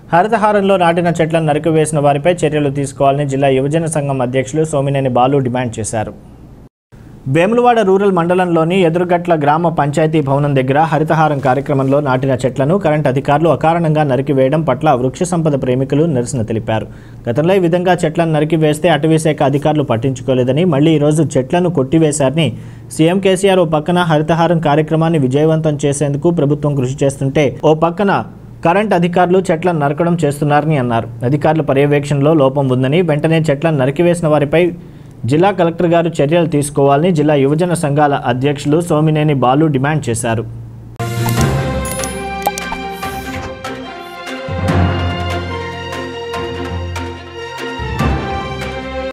హరితహారంలో నాటిన చెట్లను నరికివేసిన వారిపై చర్యలు తీసుకోవాలని జిల్లా యువజన సంఘం అధ్యక్షులు సోమినేని బాలు డిమాండ్ చేశారు వేములవాడ రూరల్ మండలంలోని ఎదురుగట్ల గ్రామ పంచాయతీ భవనం దగ్గర హరితహారం కార్యక్రమంలో నాటిన చెట్లను కరెంట్ అధికారులు అకారణంగా నరికివేయడం పట్ల వృక్ష సంపద ప్రేమికులు నిరసన తెలిపారు గతంలో ఈ విధంగా చెట్లను నరికివేస్తే అటవీశాఖ అధికారులు పట్టించుకోలేదని మళ్లీ ఈరోజు చెట్లను కొట్టివేశారని సీఎం కేసీఆర్ ఓ పక్కన హరితహారం కార్యక్రమాన్ని విజయవంతం చేసేందుకు ప్రభుత్వం కృషి చేస్తుంటే ఓ పక్కన కరెంట్ అధికారులు చెట్లను నరకడం చేస్తున్నారని అన్నారు అధికారుల పర్యవేక్షణలో లోపం ఉందని వెంటనే చెట్లను నరికివేసిన వారిపై జిల్లా కలెక్టర్ గారు చర్యలు తీసుకోవాలని జిల్లా యువజన సంఘాల అధ్యక్షులు సోమినేని బాలు డిమాండ్ చేశారు